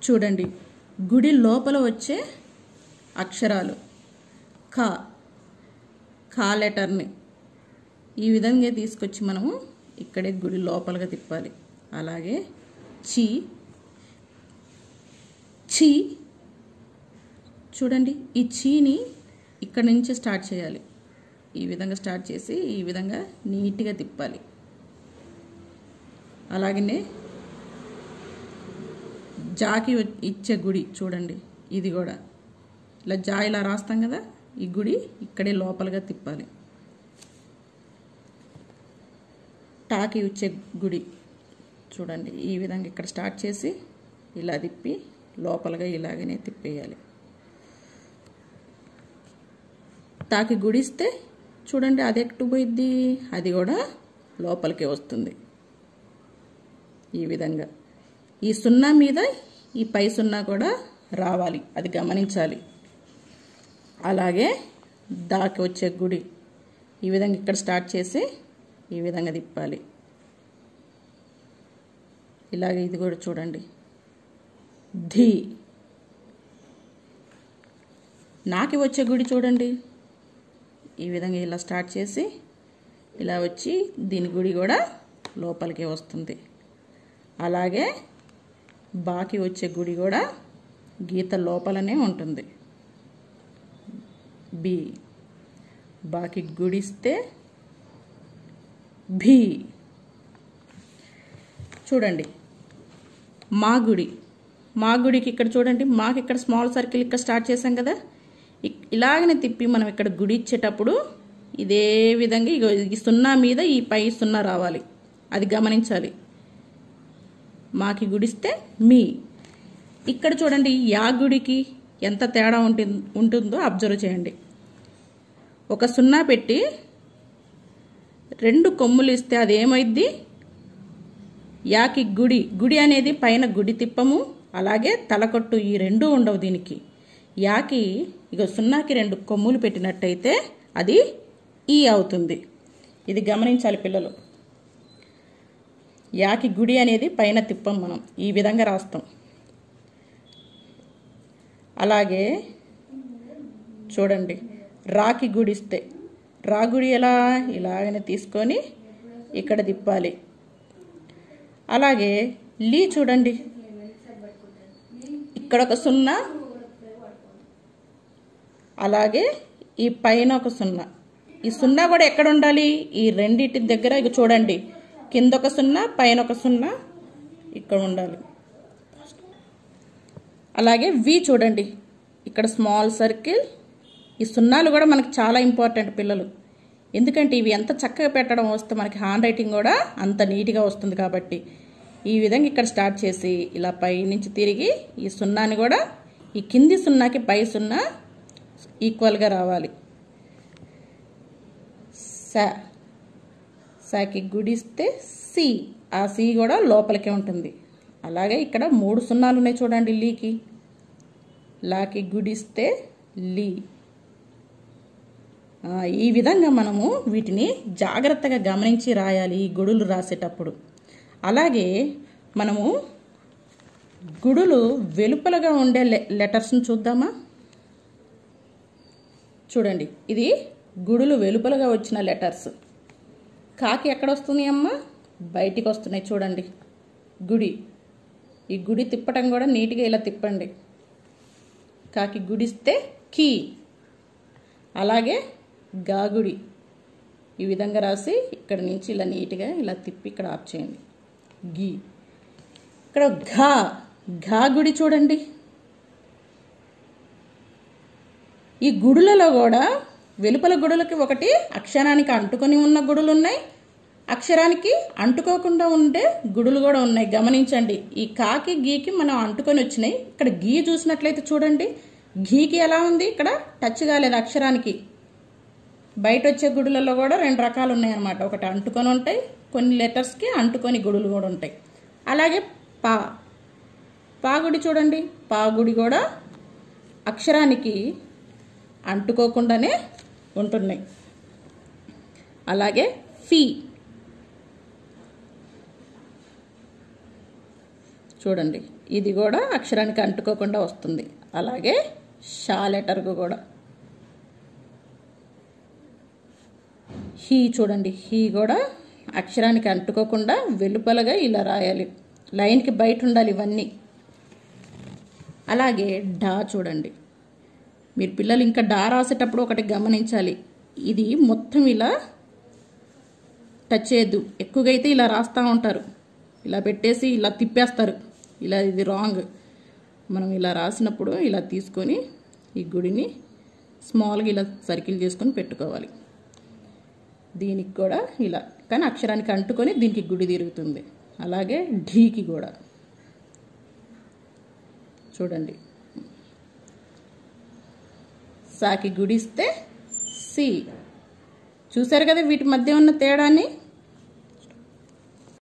చూడండి గుడి లోపల వచ్చే అక్షరాలు కా కా లెటర్ని ఈ విధంగా తీసుకొచ్చి మనము ఇక్కడే గుడి లోపలగా తిప్పాలి అలాగే చి చి చూడండి ఈ చీని ఇక్కడ నుంచి స్టార్ట్ చేయాలి ఈ విధంగా స్టార్ట్ చేసి ఈ విధంగా నీట్గా తిప్పాలి అలాగనే జాకి వ- ఇచ్చే గుడి చూడండి ఇది కూడా ఇలా జా ఇలా రాస్తాం కదా ఈ గుడి ఇక్కడే లోపలగా తిప్పాలి టాకి వచ్చే గుడి చూడండి ఈ విధంగా ఇక్కడ స్టార్ట్ చేసి ఇలా తిప్పి లోపలగా ఇలాగనే తిప్పేయాలి తాకి గుడిస్తే చూడండి అది ఎక్కడ పోయిద్ది అది కూడా లోపలికే వస్తుంది ఈ విధంగా ఈ సున్నా మీద ఈ పై సున్నా కూడా రావాలి అది గమనించాలి అలాగే దాకి వచ్చే గుడి ఈ విధంగా ఇక్కడ స్టార్ట్ చేసి ఈ విధంగా తిప్పాలి ఇలాగే ఇది కూడా చూడండి ధీ నాకి వచ్చే గుడి చూడండి ఈ విధంగా ఇలా స్టార్ట్ చేసి ఇలా వచ్చి దీని గుడి కూడా లోపలికి వస్తుంది అలాగే బాకి వచ్చే గుడి కూడా గీత లోపలనే ఉంటుంది బి బాకి గుడిస్తే భీ చూడండి మా గుడి మా గుడికి ఇక్కడ చూడండి మాకు ఇక్కడ స్మాల్ సర్కిల్ ఇక్కడ స్టార్ట్ చేసాం కదా ఇక్- ఇలాగనే తిప్పి మనం ఇక్కడ గుడి ఇచ్చేటప్పుడు ఇదే విధంగా ఇగో ఈ సున్నా మీద ఈ పై సున్నా రావాలి అది గమనించాలి మాకి గుడిస్తే మీ ఇక్కడ చూడండి యా గుడికి ఎంత తేడా ఉంటుంది ఉంటుందో అబ్జర్వ్ చేయండి ఒక సున్నా పెట్టి రెండు కొమ్ములు ఇస్తే అది ఏమైద్ది యాకి గుడి గుడి అనేది పైన గుడి తిప్పము అలాగే తలకొట్టు ఈ రెండు ఉండవు దీనికి యాకి ఇక సున్నాకి రెండు కొమ్ములు పెట్టినట్టయితే అది ఈ అవుతుంది ఇది గమనించాలి పిల్లలు యాకి గుడి అనేది పైన తిప్పం మనం ఈ విధంగా రాస్తాం అలాగే చూడండి రాకి గుడిస్తే రా గుడి ఎలా ఇలాగనే తీసుకొని ఇక్కడ తిప్పాలి అలాగే లీ చూడండి ఇక్కడ ఒక సున్నా అలాగే ఈ పైన ఒక సున్నా ఈ సున్నా కూడా ఎక్కడ ఉండాలి ఈ రెండింటి దగ్గర ఇక చూడండి కింద ఒక సున్నా పైన ఒక సున్నా ఇక్కడ ఉండాలి అలాగే వి చూడండి ఇక్కడ స్మాల్ సర్కిల్ ఈ సున్నాలు కూడా మనకి చాలా ఇంపార్టెంట్ పిల్లలు ఎందుకంటే ఇవి ఎంత చక్కగా పెట్టడం వస్తే మనకి హ్యాండ్ రైటింగ్ కూడా అంత నీట్గా వస్తుంది కాబట్టి ఈ విధంగా ఇక్కడ స్టార్ట్ చేసి ఇలా పై నుంచి తిరిగి ఈ సున్నాని కూడా ఈ కింది సున్నాకి పై సున్నా ఈక్వల్గా రావాలి సా సాకి గుడిస్తే సి ఆ సి కూడా లోపలికే ఉంటుంది అలాగే ఇక్కడ మూడు సున్నాలు ఉన్నాయి చూడండి లీకి లాకి గుడిస్తే లీ ఆ, ఈ విధంగా మనము వీటిని జాగ్రత్తగా గమనించి రాయాలి ఈ గుడులు రాసేటప్పుడు అలాగే మనము గుడులు వెలుపలగా ఉండే లె లెటర్స్ని చూద్దామా చూడండి ఇది గుడులు వెలుపలగా వచ్చిన లెటర్స్ కాకి ఎక్కడ వస్తుంది అమ్మ బయటికి వస్తున్నాయి చూడండి గుడి ఈ గుడి తిప్పటం కూడా నీట్గా ఇలా తిప్పండి కాకి గుడిస్తే కీ అలాగే గాగుడి ఈ విధంగా రాసి ఇక్కడ నుంచి ఇలా నీట్గా ఇలా తిప్పి ఇక్కడ ఆఫ్ చేయండి గీ ఇక్కడ ఘా ఘా గుడి చూడండి ఈ గుడులలో కూడా వెలుపల గుడులకి ఒకటి అక్షరానికి అంటుకొని ఉన్న గుడులు ఉన్నాయి అక్షరానికి అంటుకోకుండా ఉండే గుడులు కూడా ఉన్నాయి గమనించండి ఈ కాకి గీకి మనం అంటుకొని వచ్చినాయి ఇక్కడ గీ చూసినట్లయితే చూడండి గీకి ఎలా ఉంది ఇక్కడ టచ్ కాలేదు అక్షరానికి బయట వచ్చే గుడులలో కూడా రెండు రకాలు ఉన్నాయి అన్నమాట ఒకటి అంటుకొని ఉంటాయి కొన్ని లెటర్స్కి అంటుకొని గుడులు కూడా ఉంటాయి అలాగే పా పాగుడి చూడండి పాగుడి కూడా అక్షరానికి అంటుకోకుండానే ఉంటున్నాయి అలాగే ఫీ చూడండి ఇది కూడా అక్షరానికి అంటుకోకుండా వస్తుంది అలాగే షా లెటర్కు కూడా హీ చూడండి హీ కూడా అక్షరానికి అంటుకోకుండా వెలుపలగా ఇలా రాయాలి లైన్కి బయట ఉండాలి ఇవన్నీ అలాగే డా చూడండి మీరు పిల్లలు ఇంకా డా రాసేటప్పుడు ఒకటి గమనించాలి ఇది మొత్తం ఇలా టచ్ చేయొద్దు ఎక్కువగా అయితే ఇలా రాస్తూ ఉంటారు ఇలా పెట్టేసి ఇలా తిప్పేస్తారు ఇలా ఇది రాంగ్ మనం ఇలా రాసినప్పుడు ఇలా తీసుకొని ఈ గుడిని స్మాల్గా ఇలా సర్కిల్ చేసుకొని పెట్టుకోవాలి దీనికి కూడా ఇలా కానీ అక్షరానికి అంటుకొని దీనికి గుడి తిరుగుతుంది అలాగే ఢీకి కూడా చూడండి సాకి గుడిస్తే సి చూసారు కదా వీటి మధ్య ఉన్న తేడాన్ని